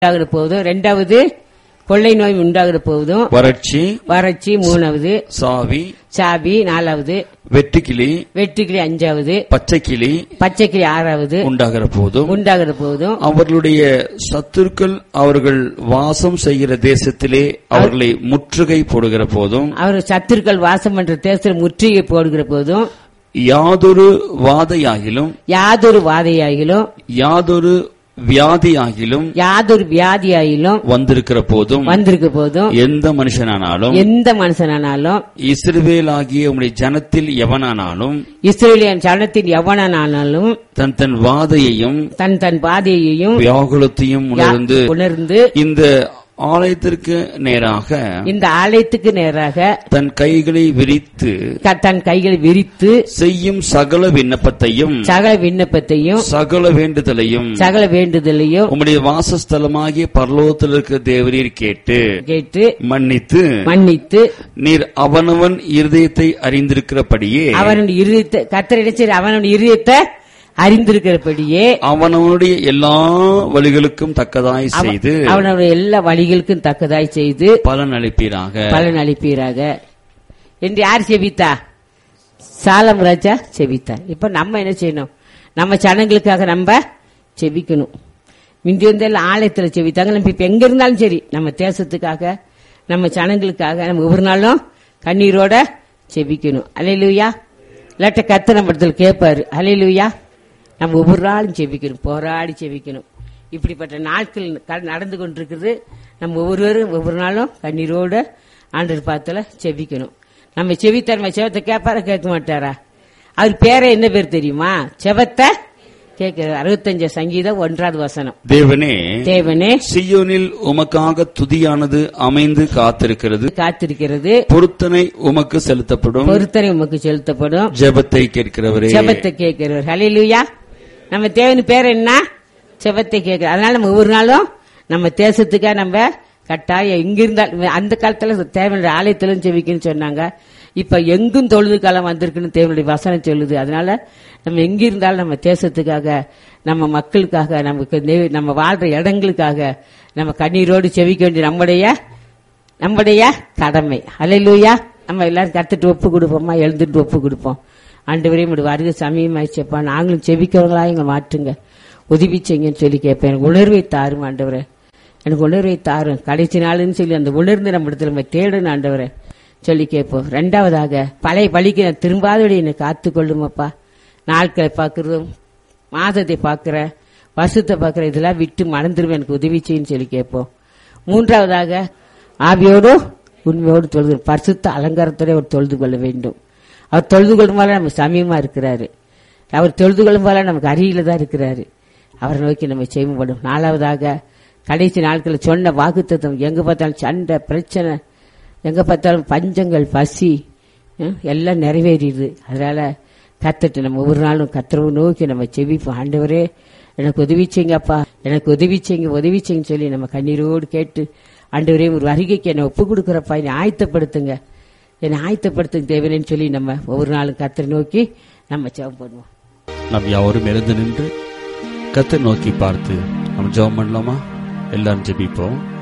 உண்டாகிற போதும் ரெண்டாவது கொள்ளை நோய் உண்டாகிற போதும் வறட்சி வறட்சி மூணாவது சாவி சாபி நாலாவது வெட்டுக்கிளி வெட்டுக்கிளி அஞ்சாவது பச்சைக்கிளி பச்சைக்கிளி ஆறாவது உண்டாகிற போதும் உண்டாகிற போதும் அவர்களுடைய சத்துருக்கள் அவர்கள் வாசம் செய்கிற தேசத்திலே அவர்களை முற்றுகை போடுகிற போதும் அவர் சத்துருக்கள் வாசம் பண்ற தேசத்தில் முற்றுகை போடுகிற போதும் யாதொரு வாதையாகிலும் யாதொரு வாதையாகிலும் யாதொரு வியாதியாகிலும் யாதொரு வியாதியாயிலும் வந்திருக்கிற போதும் வந்திருக்க போதும் எந்த மனுஷனானாலும் எந்த மனுஷனானாலும் இஸ்ரவேலாகிய உம்முடைய ஜனத்தில் எவனானாலும் இஸ்ரேலியன் சரணத்தின் எவனானாலும் தன் தன் வாதையையும் தன் தன் பாதையையும் வியாகுலத்தையும் உணர்ந்து உணர்ந்து இந்த ஆலயத்திற்கு நேராக இந்த ஆலயத்துக்கு நேராக தன் கைகளை விரித்து க- தன் கைகளை விரித்து செய்யும் சகல விண்ணப்பத்தையும் சகல விண்ணப்பத்தையும் சகல வேண்டுதலையும் சகல வேண்டுதலையும் உம்முடைய வாசஸ்தலமாகிய பரலோகத்தில் இருக்கிற தேவரீர் கேட்டு கேட்டு மன்னித்து மன்னித்து நீர் அவனவன் இருதயத்தை அறிந்திருக்கிறபடியே அவனுடைய இருதயத்தை கத்தர் இடைச்சர் அவனுடைய இருதயத்தை அறிந்திருக்கிறபடியே அவனவனுடைய எல்லா வழிகளுக்கும் தக்கதாய் செய்து அவனுடைய எல்லா வழிகளுக்கும் தக்கதாய் செய்து பலன் அளிப்பீராக பலன் அளிப்பீராக என்று யார் செபித்தா சாலம் ராஜா செபித்தார் இப்ப நம்ம என்ன செய்யணும் நம்ம ஜனங்களுக்காக நம்ம செபிக்கணும் முந்தி வந்து எல்லாம் ஆலயத்துல செபித்தாங்க நம்ம இப்ப எங்க இருந்தாலும் சரி நம்ம தேசத்துக்காக நம்ம ஜனங்களுக்காக நம்ம ஒவ்வொரு நாளும் கண்ணீரோட செபிக்கணும் அலையிலுயா இல்லாட்ட கத்து நம்ம இடத்துல கேட்பாரு அலையிலுயா நம்ம ஒவ்வொரு நாளும் செபிக்கணும் போராடி செபிக்கணும் இப்படிப்பட்ட நாட்கள் க- நடந்து கொண்டிருக்கிறது நம்ம ஒவ்வொருவரும் ஒவ்வொரு நாளும் கண்ணீரோட ஆண்டர் பாத்துல செபிக்கணும் நம்ம செவித்தார் நம்ம செவத்தை கேட்பாரா கேட்க மாட்டாரா அவர் பேரை என்ன பேர் தெரியுமா செவத்தை கேட்கிற அறுபத்தஞ்சு சங்கீதம் ஒன்றாவது வசனம் தேவனே தேவனே சியோனில் உமக்காக துதியானது அமைந்து காத்திருக்கிறது காத்திருக்கிறது பொருத்தனை உமக்கு செலுத்தப்படும் பொருத்தனை உமக்கு செலுத்தப்படும் ஜெபத்தை கேட்கிறவரே செபத்தை கேட்கிறவர் ஹalleluya நம்ம தேவன் பேர் என்ன செபத்தை கேட்கிற அதனால நம்ம ஒவ்வொரு நாளும் நம்ம தேசத்துக்காக நம்ம கட்டாயம் எங்க இருந்தாலும் அந்த காலத்துல தேவனுடைய ஆலயத்திலும் செவிக்கணும்னு சொன்னாங்க இப்ப எங்கும் தொழுது காலம் வந்திருக்குன்னு தேவனுடைய வசனம் சொல்லுது அதனால நம்ம எங்க இருந்தாலும் நம்ம தேசத்துக்காக நம்ம மக்களுக்காக நமக்கு நெ- நம்ம வாழ்ற இடங்களுக்காக நம்ம கண்ணீரோடு செவிக்க வேண்டிய நம்முடைய நம்முடைய கடமை அலையிலூயா நம்ம எல்லாரும் கத்துட்டு ஒப்பு கொடுப்போமா எழுந்துட்டு ஒப்பு கொடுப்போம் ஆண்டவரே உடைய வருகை சமயமாயிச்சப்பா நாங்களும் செபிக்கிறவங்களா எங்க மாற்றுங்க உதவி செய்யுங்கன்னு சொல்லி கேட்பேன் எனக்கு உணர்வை தாரும் ஆண்டவரே எனக்கு உணர்வை தாரும் கடைசி நாளுன்னு சொல்லி அந்த உணர்ந்து நம்ம இடத்துல நம்ம தேடணும் ஆண்டவரே சொல்லி கேட்போம் ரெண்டாவதாக பழைய பழிக்கு நான் திரும்பாதபடி என்னை காத்து கொள்ளுமப்பா நாட்களை பார்க்கறதும் மாதத்தை பார்க்கிற வருஷத்தை பார்க்கிற இதெல்லாம் விட்டு மறந்துடுவேன் எனக்கு உதவி செய்யுன்னு சொல்லி கேட்போம் மூன்றாவதாக ஆவியோடும் உண்மையோடு தொழுது பரிசுத்த அலங்காரத்தோட அவர் தொழுது கொள்ள வேண்டும் அவர் தொழுது கொள்ளும் போல நம்ம சமயமா இருக்கிறாரு அவர் தொழுது கொள்ளும் போல நமக்கு அருகில தான் இருக்கிறாரு அவரை நோக்கி நம்ம செய்யப்படும் நாலாவதாக கடைசி நாட்களில் சொன்ன வாக்குத்தத்தம் எங்க பார்த்தாலும் சண்டை பிரச்சனை எங்க பார்த்தாலும் பஞ்சங்கள் பசி ஹம், எல்லாம் நிறைவேறிடுது அதனால கத்துட்டு நம்ம ஒவ்வொரு நாளும் கத்துறவு நோக்கி நம்ம செவிப்போம் ஆண்டவரே எனக்கு உதவி செய்யுங்கப்பா எனக்கு உதவி செய்யுங்க உதவி செய்யுங்க சொல்லி நம்ம கண்ணீரோடு கேட்டு ஆண்டவரே ஒரு வருகைக்கு என்னை ஒப்பு கொடுக்குறப்பா என்னை ஆயத்தப்படுத்துங்க என்னை ஆயத்தப்படுத்துங்க தேவனேன்னு சொல்லி நம்ம ஒவ்வொரு நாளும் கத்தரை நோக்கி நம்ம ஜெபம் பண்ணுவோம் நாம் யாவரும் எழுந்து நின்று கத்தை நோக்கி பார்த்து நம்ம ஜெபம் பண்ணலாமா எல்லாரும் ஜெபிப்போம்